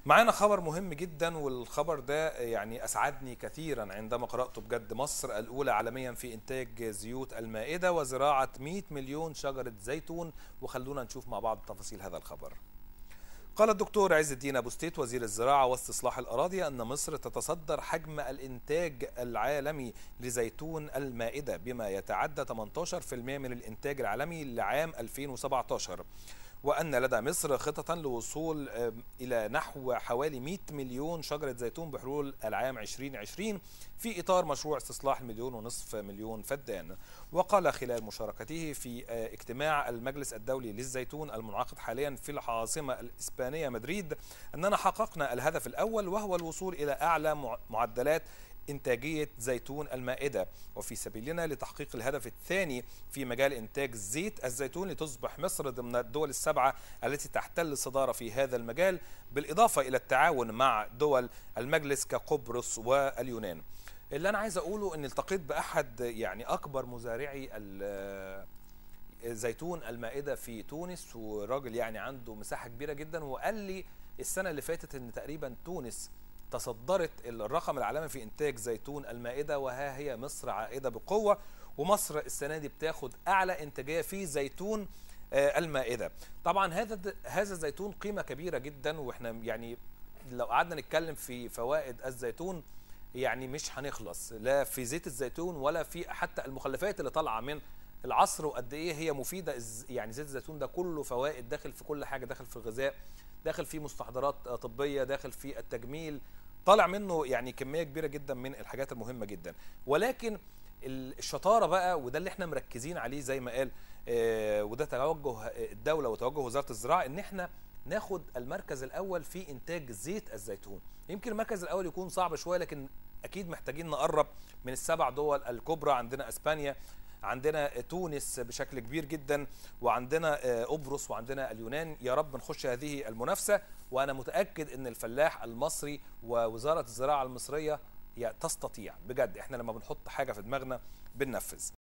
معانا خبر مهم جدا والخبر ده يعني اسعدني كثيرا عندما قراته بجد مصر الاولى عالميا في انتاج زيوت المائده وزراعه 100 مليون شجره زيتون وخلونا نشوف مع بعض تفاصيل هذا الخبر. قال الدكتور عز الدين ابو ستيت وزير الزراعه واستصلاح الاراضي ان مصر تتصدر حجم الانتاج العالمي لزيتون المائده بما يتعدى 18% من الانتاج العالمي لعام 2017 وأن لدى مصر خطة للوصول إلى نحو حوالي 100 مليون شجرة زيتون بحلول العام 2020 في إطار مشروع استصلاح المليون ونصف مليون فدان وقال خلال مشاركته في اجتماع المجلس الدولي للزيتون المنعقد حاليا في العاصمة الإسبانية مدريد أننا حققنا الهدف الأول وهو الوصول إلى أعلى معدلات إنتاجية زيتون المائدة وفي سبيلنا لتحقيق الهدف الثاني في مجال إنتاج زيت الزيتون لتصبح مصر ضمن الدول السبعة التي تحتل الصدارة في هذا المجال بالإضافة إلى التعاون مع دول المجلس كقبرص واليونان اللي أنا عايز أقوله أن التقيت بأحد يعني أكبر مزارعي زيتون المائدة في تونس وراجل يعني عنده مساحة كبيرة جدا وقال لي السنة اللي فاتت أن تقريبا تونس تصدرت الرقم العالمي في انتاج زيتون المائده وها هي مصر عائده بقوه ومصر السنه دي بتاخد اعلى انتاجيه في زيتون المائده طبعا هذا هذا الزيتون قيمه كبيره جدا واحنا يعني لو قعدنا نتكلم في فوائد الزيتون يعني مش هنخلص لا في زيت الزيتون ولا في حتى المخلفات اللي طالعه من العصر وقد ايه هي مفيده يعني زيت الزيتون ده كله فوائد داخل في كل حاجه داخل في الغذاء داخل في مستحضرات طبيه داخل في التجميل طالع منه يعني كميه كبيره جدا من الحاجات المهمه جدا ولكن الشطاره بقى وده اللي احنا مركزين عليه زي ما قال آه وده توجه الدوله وتوجه وزاره الزراعه ان احنا ناخد المركز الاول في انتاج زيت الزيتون يمكن المركز الاول يكون صعب شويه لكن اكيد محتاجين نقرب من السبع دول الكبرى عندنا اسبانيا عندنا تونس بشكل كبير جدا وعندنا قبرص وعندنا اليونان يا رب نخش هذه المنافسه وانا متاكد ان الفلاح المصري ووزاره الزراعه المصريه تستطيع بجد احنا لما بنحط حاجه في دماغنا بننفذ